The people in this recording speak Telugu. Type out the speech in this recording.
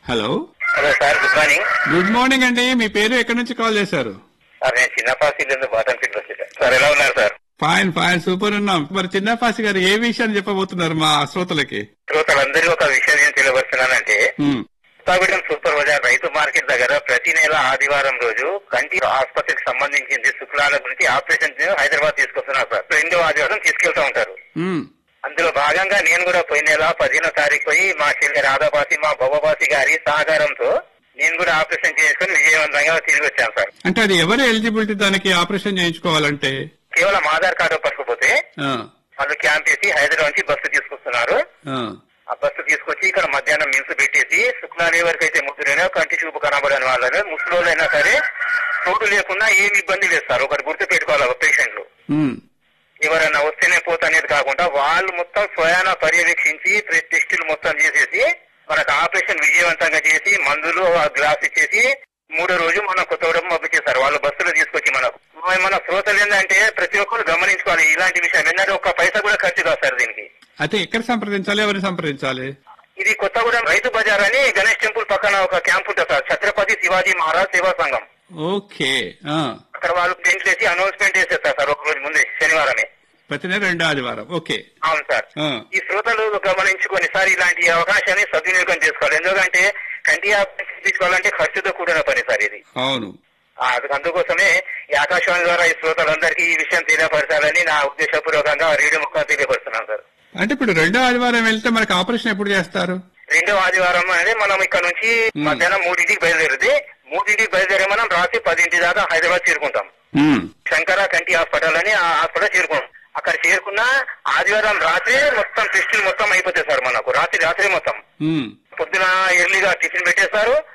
hello hello sir good morning good morning అండి మీ పేరు ఎక్కడి నుంచి కాల్ చేశారు సార్ నేను చిన్నపాసి నుండి బాటం ఫిట్ వచ్చేసాను సార్ ఎలా ఉన్నారు సార్ ఫైన్ ఫైన్ సూపర్ ఉన్నాం మరి చిన్నపాసి గారు ఏ విషయాన్ని చెప్పబోతున్నారు మా శ్రోతలకి శ్రోతలందరూ ఒక విషయం నేను తెలియపరుస్తున్నానంటే ఉమ్, కొత్తగూడెం సూపర్ బజార్ రైతు మార్కెట్ దగ్గర ప్రతి నెల ఆదివారం రోజు కంటి ఆసుపత్రికి సంబంధించింది శుక్లాల గురించి ఆపరేషన్ హైదరాబాద్ తీసుకొస్తున్నారు సార్ రెండో ఆదివారం తీసుకెళ్తా ఉంటారు ఉమ్, అందులో భాగంగా నేను కూడా పోయిన నెల పదిహేనో తారీఖు పోయి మా చెల్లి రాధాబాసి మా భవబాసి గారి సహకారంతో నేను కూడా ఆపరేషన్ చేసుకుని విజయవంతంగా తిరిగి వచ్చాను సార్ అంటే అది ఎవరు ఎలిజిబిలిటీ దానికి ఆపరేషన్ చేయించుకోవాలంటే కేవలం ఆధార్ కార్డు పట్టుకుపోతే ఆ, వాళ్ళు క్యాంప్ చేసి హైదరాబాద్ నుంచి బస్సు తీసుకొస్తున్నారు ఆ, ఆ బస్సు తీసుకొచ్చి ఇక్కడ మధ్యాహ్నం మిల్స్ పెట్టేసి శుక్లాలు ఎవరికైతే ముద్దులైనా కంటి చూపు కనబడని వాళ్ళని ముసలోళ్ళైనా సరే చోటు లేకుండా ఏమి ఇబ్బంది లేదు సార్ ఒకటి గుర్తు పెట్టుకోవాలి పేషెంట్లు ఉమ్, ఎవరైనా వస్తేనే పోతనేది కాకుండా వాళ్ళు మొత్తం స్వయాన పర్యవేక్షించి ప్రెస్ టెస్టులు మొత్తం చేసేసి మనకు ఆపరేషన్ విజయవంతంగా చేసి మందులు ఆ గ్లాస్ ఇచ్చేసి మూడో రోజు మనం కొత్తగూడెం పంపించేశారు వాళ్ళు బస్సులో తీసుకొచ్చి మనకు మరి మన శ్రోతలు ఏంటంటే ప్రతి ఒక్కరు గమనించుకోవాలి ఇలాంటి విషయం ఏంటంటే ఒక్క పైసా కూడా ఖర్చు కాదు సార్ దీనికి అయితే ఎక్కడ సంప్రదించాలి ఎవరిని సంప్రదించాలి ఇది కొత్తగూడెం రైతు బజార్ అని గణేష్ టెంపుల్ పక్కన ఒక క్యాంప్ ఉంటుంది సార్ ఛత్రపతి శివాజీ మహారాజ్ సేవా సంఘం ఓకే ఆ, అక్కడ వాళ్ళు టెంట్ వేసి అనౌన్స్మెంట్ చేసేస్తారు సార్ ఒక రోజు ముందే శనివారమే ప్రతి నెల రెండో ఆదివారం ఓకే అవును సార్ ఆ, ఈ శ్రోతలు గమనించుకొని సార్ ఇలాంటి అవకాశాన్ని సద్వినియోగం చేసుకోవాలి ఎందుకంటే కంటి ఆపరేషన్ తీసుకోవాలంటే ఖర్చుతో కూడిన పని సార్ ఇది అవును ఆ, అది- అందుకోసమే ఈ ఆకాశవాణి ద్వారా ఈ శ్రోతలందరికీ ఈ విషయం తెలియపరచాలని నా ఉద్దేశపూర్వకంగా రేడియో ముఖం తెలియపరుస్తున్నాను సార్ అంటే ఇప్పుడు రెండో ఆదివారం వెళ్తే మనకి ఆపరేషన్ ఎప్పుడు చేస్తారు రెండో ఆదివారం అనేది మనం ఇక్కడ నుంచి మధ్యాహ్నం మూడింటికి బయలుదేరితే మూడింటికి బయలుదేరి మనం రాత్రి పదింటి దాకా హైదరాబాద్ చేరుకుంటాం ఉమ్, శంకర కంటి హాస్పిటల్ అని ఆ హాస్పిటల్ చేరుకున్నాం అక్కడ చేరుకున్న ఆదివారం రాత్రి మొత్తం టెస్టులు మొత్తం అయిపోతాయి సార్ మనకు రాత్రి రాత్రి మొత్తం ఉమ్, పొద్దున ఎర్లీగా టిఫిన్ పెట్టేస్తారు